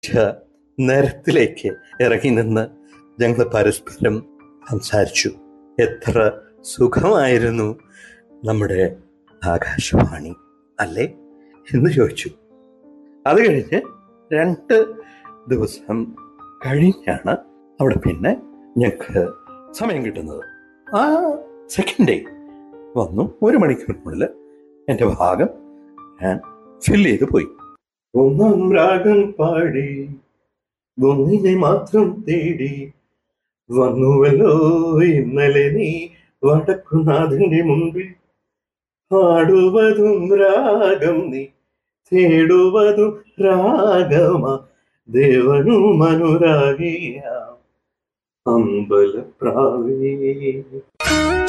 നിരത്തിലേക്ക് ഇറങ്ങി നിന്ന് ഞങ്ങൾ പരസ്പരം സംസാരിച്ചു എത്ര സുഖമായിരുന്നു നമ്മുടെ ആകാശവാണി അല്ലേ എന്ന് ചോദിച്ചു അത് കഴിഞ്ഞ് രണ്ട് ദിവസം കഴിഞ്ഞാണ് അവിടെ പിന്നെ ഞങ്ങൾക്ക് സമയം കിട്ടുന്നത് ആ സെക്കൻഡ് ഡേ വന്നു ഒരു മണിക്കൂറിനുള്ളിൽ എൻ്റെ ഭാഗം ഞാൻ ഫിൽ ചെയ്ത് പോയി ഒന്നാം രാഗം പാടി ഒന്നിനെ മാത്രം തേടി വന്നുവല്ലോ ഇന്നലെ നീ വടക്കുനാഥന്റെ മുമ്പിൽ പാടുവതും രാഗം നീ തേടുവതും രാഗമാ ദേവനും അനുരാഗിയ അമ്പലപ്രാവേ